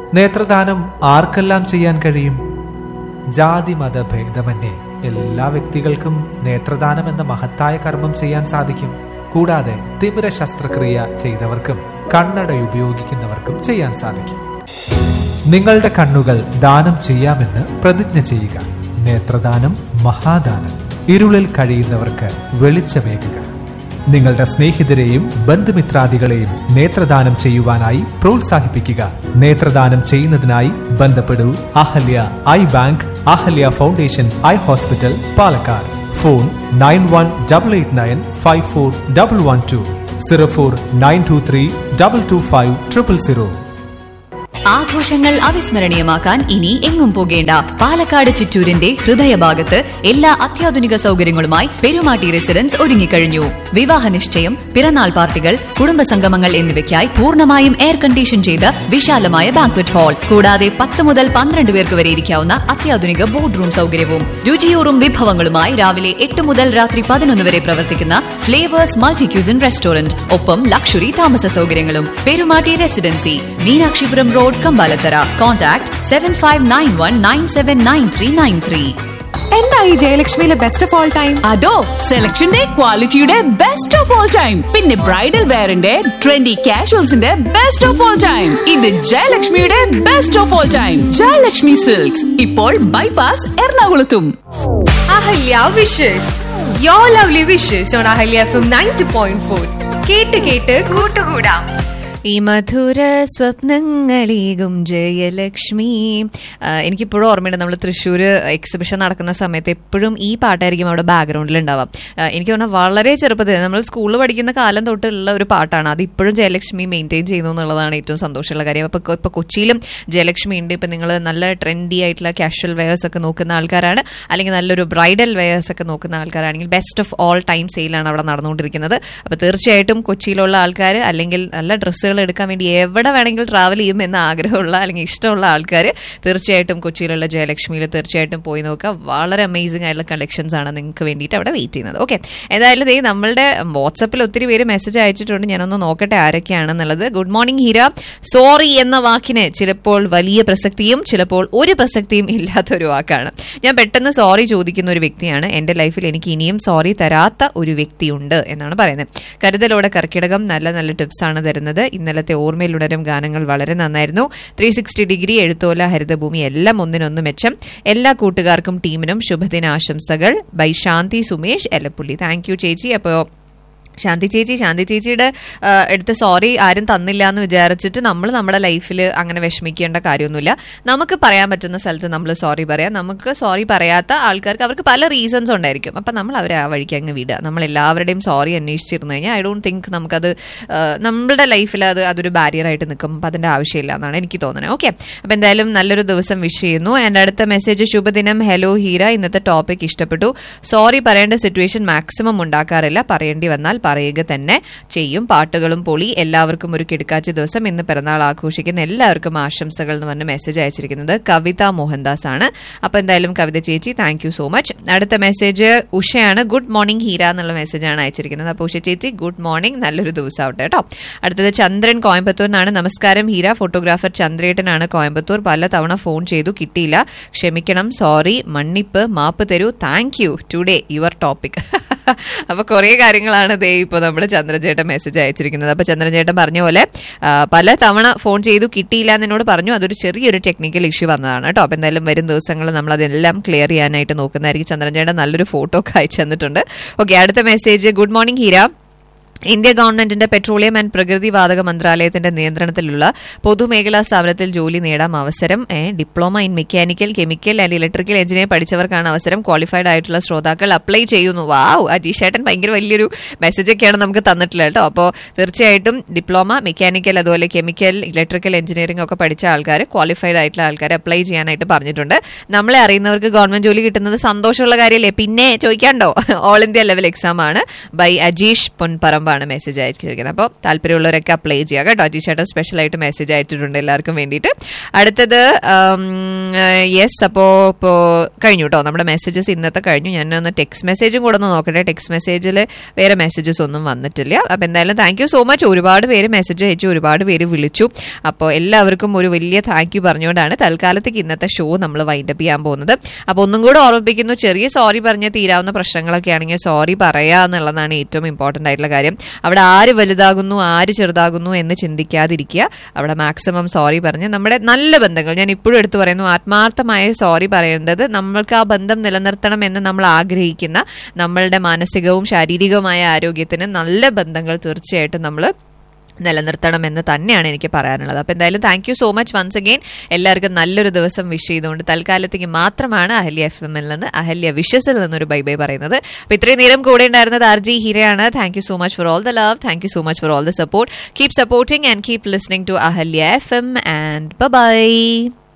നേത്രദാനം ആർക്കെല്ലാം ചെയ്യാൻ കഴിയും ജാതി മത ഭേദമന്യേ എല്ലാ വ്യക്തികൾക്കും നേത്രദാനം എന്ന മഹത്തായ കർമ്മം ചെയ്യാൻ സാധിക്കും കൂടാതെ തിമിര ശസ്ത്രക്രിയ ചെയ്തവർക്കും കണ്ണട ഉപയോഗിക്കുന്നവർക്കും ചെയ്യാൻ സാധിക്കും നിങ്ങളുടെ കണ്ണുകൾ ദാനം ചെയ്യാമെന്ന് പ്രതിജ്ഞ ചെയ്യുക നേത്രദാനം മഹാദാനം ഇരുളിൽ കഴിയുന്നവർക്ക് വെളിച്ചമേകുക നിങ്ങളുടെ സ്നേഹിതരെയും ബന്ധുമിത്രാദികളെയും നേത്രദാനം ചെയ്യുവാനായി പ്രോത്സാഹിപ്പിക്കുക നേത്രദാനം ചെയ്യുന്നതിനായി ബന്ധപ്പെടൂ Ahalya eye bank Ahalya foundation eye hospital Palakkad phone nine one double eight nine five four double one two zero four nine two three double two five triple zero ആഘോഷങ്ങൾ അവിസ്മരണീയമാക്കാൻ ഇനി എങ്ങും പോകേണ്ട പാലക്കാട് ചിറ്റൂരിന്റെ ഹൃദയഭാഗത്ത് എല്ലാ അത്യാധുനിക സൗകര്യങ്ങളുമായി പെരുമാട്ടി റെസിഡൻസ് ഒരുങ്ങിക്കഴിഞ്ഞു വിവാഹ നിശ്ചയം പിറന്നാൾ പാർട്ടികൾ കുടുംബസംഗമങ്ങൾ എന്നിവയ്ക്കായി പൂർണ്ണമായും എയർ കണ്ടീഷൻ ചെയ്ത വിശാലമായ ബാങ്ക്വറ്റ് ഹാൾ കൂടാതെ പത്ത് മുതൽ പന്ത്രണ്ട് പേർക്ക് വരെ ഇരിക്കാവുന്ന അത്യാധുനിക ബോർഡ് റൂം സൗകര്യവും രുചിയൂറും വിഭവങ്ങളുമായി രാവിലെ എട്ട് മുതൽ രാത്രി പതിനൊന്ന് വരെ പ്രവർത്തിക്കുന്ന ഫ്ലേവേഴ്സ് മൾട്ടി ക്യൂസിൻ റെസ്റ്റോറന്റ് ഒപ്പം ലക്ഷറി താമസ സൗകര്യങ്ങളും Perumatti residency Meenakshipuram road Kambalathara contact seven five nine one nine seven nine three nine three എന്തായി ജയലക്ഷ്മിയിലെ ബെസ്റ്റ് ഓഫ് ഓൾ ടൈം അതോ സെലക്ഷന്റെ ക്വാളിറ്റിയുടെ ബെസ്റ്റ് ഓഫ് ഓൾ ടൈം പിന്നെ ബ്രൈഡൽ വെയറിന്റെ ട്രെൻഡി കാഷ്വൽസിന്റെ ബെസ്റ്റ് ഓഫ് ഓൾ ടൈം ഇത് ജയലക്ഷ്മിയുടെ best of all time Jayalakshmi silks ഇപ്പോൾ ബൈപാസ് എറണാകുളത്തും Ahalya wishes you lovely wishes on Ahalya F M ninety point four കേട്ട് കേട്ട് കൂട്ടുകൂടാം ഈ മധുര സ്വപ്നങ്ങളീകും ജയലക്ഷ്മി ആ, എനിക്കിപ്പോഴും ഓർമ്മയുണ്ട് നമ്മൾ തൃശ്ശൂർ എക്സിബിഷൻ നടക്കുന്ന സമയത്ത് എപ്പോഴും ഈ പാട്ടായിരിക്കും അവിടെ ബാക്ക്ഗ്രൗണ്ടിൽ ഉണ്ടാവാം ആ, എനിക്ക് തോന്നുന്നത് വളരെ ചെറുപ്പത്തിൽ നമ്മൾ സ്കൂളിൽ പഠിക്കുന്ന കാലം തൊട്ടുള്ള ഒരു പാട്ടാണ് അത് ഇപ്പോഴും ജയലക്ഷ്മി മെയിൻറ്റെയിൻ ചെയ്യുന്നു എന്നുള്ളതാണ് ഏറ്റവും സന്തോഷമുള്ള കാര്യം അപ്പോൾ ഇപ്പോൾ കൊച്ചിയിലും ജയലക്ഷ്മി ഉണ്ട് ഇപ്പം നിങ്ങൾ നല്ല ട്രെൻഡി ആയിട്ടുള്ള കാഷ്വൽ വെയേഴ്സ് ഒക്കെ നോക്കുന്ന ആൾക്കാരാണ് അല്ലെങ്കിൽ നല്ലൊരു ബ്രൈഡൽ വെയേഴ്സ് ഒക്കെ നോക്കുന്ന ആൾക്കാരാണെങ്കിൽ ബെസ്റ്റ് ഓഫ് ഓൾ ടൈം സെയിലാണ് അവിടെ നടന്നുകൊണ്ടിരിക്കുന്നത് അപ്പോൾ തീർച്ചയായിട്ടും കൊച്ചിയിലുള്ള ആൾക്കാർ അല്ലെങ്കിൽ നല്ല ഡ്രസ്സുകൾ എടുക്കാൻ വേണ്ടി എവിടെ വേണമെങ്കിലും ട്രാവൽ ചെയ്യും എന്ന ആഗ്രഹമുള്ള അല്ലെങ്കിൽ ഇഷ്ടമുള്ള ആൾക്കാർ തീർച്ചയായിട്ടും കൊച്ചിയിലുള്ള ജയലക്ഷ്മിയിൽ തീർച്ചയായിട്ടും പോയി നോക്കുക വളരെ അമേസിംഗ് ആയിട്ടുള്ള കളക്ഷൻസ് ആണ് നിങ്ങൾക്ക് വേണ്ടിയിട്ട് അവിടെ വെയിറ്റ് ചെയ്യുന്നത് ഓക്കെ ഏതായാലും ദേ നമ്മളുടെ വാട്സപ്പിൽ ഒത്തിരി പേര് മെസ്സേജ് അയച്ചിട്ടുണ്ട് ഞാനൊന്ന് നോക്കട്ടെ ആരൊക്കെയാണെന്നുള്ളത് ഗുഡ് മോർണിംഗ് ഹീര സോറി എന്ന വാക്കിന് ചിലപ്പോൾ വലിയ പ്രസക്തിയും ചിലപ്പോൾ ഒരു പ്രസക്തിയും ഇല്ലാത്ത ഒരു വാക്കാണ് ഞാൻ പെട്ടെന്ന് സോറി ചോദിക്കുന്ന ഒരു വ്യക്തിയാണ് എന്റെ ലൈഫിൽ എനിക്ക് ഇനിയും സോറി തരാത്ത ഒരു വ്യക്തിയുണ്ട് എന്നാണ് പറയുന്നത് കരുതലോടെ കർക്കിടകം നല്ല നല്ല ടിപ്സ് ആണ് തരുന്നത് ഇന്നലത്തെ ഓർമ്മയിലുടരും ഗാനങ്ങൾ വളരെ നന്നായിരുന്നു ത്രീ സിക്സ്റ്റി ഡിഗ്രി എഴുത്തോല ഹരിതഭൂമി എല്ലാം ഒന്നിനൊന്ന് മെച്ചം എല്ലാ കൂട്ടുകാർക്കും ടീമിനും ശുഭദിനാശംസകൾ by Shanthi Sumesh Elappully thank you ചേച്ചി അപ്പോൾ ശാന്തി ചേച്ചി ശാന്തി ചേച്ചിയുടെ ആ, അടുത്ത് സോറി ആരും തന്നില്ല എന്ന് വിചാരിച്ചിട്ട് നമ്മൾ നമ്മുടെ ലൈഫിൽ അങ്ങനെ വിഷമിക്കേണ്ട കാര്യമൊന്നുമില്ല നമുക്ക് പറയാൻ പറ്റുന്ന സ്ഥലത്ത് നമ്മൾ സോറി പറയാം നമുക്ക് സോറി പറയാത്ത ആൾക്കാർക്ക് അവർക്ക് പല റീസൺസ് ഉണ്ടായിരിക്കും അപ്പം നമ്മൾ അവരെ ആ വഴിക്ക് അങ്ങ് വിടുക നമ്മൾ എല്ലാവരുടെയും സോറി അന്വേഷിച്ചിരുന്നു കഴിഞ്ഞാൽ ഐ ഡോണ്ട് തിങ്ക് നമുക്കത് ആ, നമ്മളുടെ ലൈഫിൽ അത് അതൊരു ബാരിയർ ആയിട്ട് നിൽക്കും അപ്പം അതിന്റെ ആവശ്യമില്ല എന്നാണ് എനിക്ക് തോന്നുന്നത് ഓക്കെ അപ്പം എന്തായാലും നല്ലൊരു ദിവസം വിഷ് ചെയ്യുന്നു എൻ്റെ അടുത്ത മെസ്സേജ് ശുഭദിനം ഹലോ ഹീര ഇന്നത്തെ ടോപ്പിക് ഇഷ്ടപ്പെട്ടു സോറി പറയേണ്ട സിറ്റുവേഷൻ മാക്സിമം ഉണ്ടാക്കാറില്ല പറയേണ്ടി വന്നാൽ പറയുക തന്നെ ചെയ്യും പാട്ടുകളും പൊളി എല്ലാവർക്കും ഒരു കിടക്കാച്ച ദിവസം ഇന്ന് പിറന്നാൾ ആഘോഷിക്കുന്ന എല്ലാവർക്കും ആശംസകൾ എന്ന് പറഞ്ഞ് മെസ്സേജ് അയച്ചിരിക്കുന്നത് കവിത മോഹൻദാസ് ആണ് അപ്പൊ എന്തായാലും കവിത ചേച്ചി താങ്ക് യു സോ മച്ച് അടുത്ത മെസ്സേജ് ഉഷയാണ് ഗുഡ് മോർണിംഗ് ഹീര എന്നുള്ള മെസ്സേജാണ് അയച്ചിരിക്കുന്നത് അപ്പൊ ഉഷ ചേച്ചി ഗുഡ് മോർണിംഗ് നല്ലൊരു ദിവസം ആവട്ടെ കേട്ടോ അടുത്തത് ചന്ദ്രൻ കോയമ്പത്തൂരിനാണ് നമസ്കാരം ഹീര ഫോട്ടോഗ്രാഫർ ചന്ദ്രേട്ടനാണ് കോയമ്പത്തൂർ പല തവണ ഫോൺ ചെയ്തു കിട്ടിയില്ല ക്ഷമിക്കണം സോറി മണ്ണിപ്പ് മാപ്പ് തരൂ thank you today your topic അപ്പൊ കുറെ കാര്യങ്ങളാണ് ദേ ഇപ്പൊ നമ്മുടെ ചന്ദ്രചേട്ടൻ മെസ്സേജ് അയച്ചിരിക്കുന്നത് അപ്പൊ ചന്ദ്രചേട്ടൻ പറഞ്ഞ പോലെ ആ, പല തവണ ഫോൺ ചെയ്തു കിട്ടിയില്ല എന്ന് എന്നോട് പറഞ്ഞു അതൊരു ചെറിയൊരു ടെക്നിക്കൽ ഇഷ്യൂ വന്നതാണ് കേട്ടോ അപ്പൊ എന്തായാലും വരും ദിവസങ്ങളിൽ നമ്മൾ അതെല്ലാം ക്ലിയർ ചെയ്യാനായിട്ട് നോക്കുന്നതായിരിക്കും ചന്ദ്രചേട്ടൻ നല്ലൊരു ഫോട്ടോ ഒക്കെ അയച്ചു തന്നിട്ടുണ്ട് ഓക്കെ അടുത്ത message good morning Heera India ഗവൺമെന്റിന്റെ പെട്രോളിയം ആൻഡ് പ്രകൃതി വാതക മന്ത്രാലയത്തിന്റെ നിയന്ത്രണത്തിലുള്ള പൊതുമേഖലാ സ്ഥാപനത്തിൽ ജോലി നേടാം അവസരം ഏ, diploma in mechanical chemical and electrical engineer പഠിച്ചവർക്കാണ് അവസരം ക്വാളിഫൈഡ് ആയിട്ടുള്ള ശ്രോതാക്കൾ അപ്ലൈ ചെയ്യുന്നു വാവ് അജീഷേട്ടൻ ഭയങ്കര വലിയൊരു മെസ്സേജ് ഒക്കെയാണ് നമുക്ക് തന്നിട്ടുള്ളത് കേട്ടോ അപ്പോൾ തീർച്ചയായിട്ടും ഡിപ്ലോമ മെക്കാനിക്കൽ അതുപോലെ കെമിക്കൽ ഇലക്ട്രിക്കൽ എഞ്ചിനീയറിംഗ് ഒക്കെ പഠിച്ച ആൾക്കാർ ക്വാളിഫൈഡ് ആയിട്ടുള്ള ആൾക്കാർ അപ്ലൈ ചെയ്യാനായിട്ട് പറഞ്ഞിട്ടുണ്ട് നമ്മളെ അറിയുന്നവർക്ക് ഗവൺമെന്റ് ജോലി കിട്ടുന്നത് സന്തോഷമുള്ള കാര്യമല്ലേ പിന്നെ ചോദിക്കാണ്ടോ ഓൾ ഇന്ത്യ ലെവൽ എക്സാം ആണ് ബൈ അജീഷ് പൊൻപറമ്പ മുമ്പാണ് മെസ്സേജ് അയച്ചിരിക്കുന്നത് അപ്പോൾ താല്പര്യമുള്ളവരൊക്കെ അപ്ലൈ ചെയ്യുക കേട്ടോ അജി ചേട്ടൻ സ്പെഷ്യൽ ആയിട്ട് മെസ്സേജ് അയച്ചിട്ടുണ്ട് എല്ലാവർക്കും വേണ്ടിയിട്ട് അടുത്തത് യെസ് അപ്പോൾ ഇപ്പോൾ കഴിഞ്ഞു കേട്ടോ നമ്മുടെ മെസ്സേജസ് ഇന്നത്തെ കഴിഞ്ഞു ഞാൻ ഒന്ന് ടെക്സ്റ്റ് മെസ്സേജും കൂടെ ഒന്ന് നോക്കട്ടെ ടെക്സ്റ്റ് മെസ്സേജിൽ വേറെ മെസ്സേജസ് ഒന്നും വന്നിട്ടില്ല അപ്പോൾ എന്തായാലും താങ്ക് യു സോ മച്ച് ഒരുപാട് പേര് മെസ്സേജ് അയച്ചു ഒരുപാട് പേര് വിളിച്ചു അപ്പോൾ എല്ലാവർക്കും ഒരു വലിയ താങ്ക് യു പറഞ്ഞുകൊണ്ടാണ് തൽക്കാലത്തേക്ക് ഇന്നത്തെ ഷോ നമ്മൾ വൈൻഡപ്പ് ചെയ്യാൻ പോകുന്നത് അപ്പോൾ ഒന്നും കൂടെ ഓർമ്മിപ്പിക്കുന്നു ചെറിയ സോറി പറഞ്ഞ് തീരാവുന്ന പ്രശ്നങ്ങളൊക്കെ ആണെങ്കിൽ സോറി പറയുക എന്നുള്ളതാണ് ഏറ്റവും ഇമ്പോർട്ടൻ്റ് ആയിട്ടുള്ള കാര്യം അവിടെ ആര് വലുതാകുന്നു ആര് ചെറുതാകുന്നു എന്ന് ചിന്തിക്കാതിരിക്കുക അവിടെ മാക്സിമം സോറി പറഞ്ഞ് നമ്മുടെ നല്ല ബന്ധങ്ങൾ ഞാൻ ഇപ്പോഴും എടുത്തു പറയുന്നു ആത്മാർത്ഥമായ സോറി പറയേണ്ടത് നമ്മൾക്ക് ആ ബന്ധം നിലനിർത്തണം എന്ന് നമ്മൾ ആഗ്രഹിക്കുന്ന നമ്മളുടെ മാനസികവും ശാരീരികവുമായ ആരോഗ്യത്തിന് നല്ല ബന്ധങ്ങൾ തീർച്ചയായിട്ടും നമ്മൾ നിലനിർത്തണം എന്ന് തന്നെയാണ് എനിക്ക് പറയാനുള്ളത് അപ്പൊ എന്തായാലും thank you so much once again എല്ലാവർക്കും നല്ലൊരു ദിവസം വിഷ് ചെയ്തുകൊണ്ട് തൽക്കാലത്തേക്ക് മാത്രമാണ് അഹല്യ എഫ് എമ്മിൽ നിന്ന് അഹല്യ വിഷസിൽ നിന്നൊരു ബൈ ബൈ പറയുന്നത് അപ്പൊ ഇത്രയും നേരം കൂടെ ഉണ്ടായിരുന്നത് ആർ ജി ഹിരയാണ് thank you so much for all the love thank you so much for all the support keep supporting and keep listening to Ahalya F M and by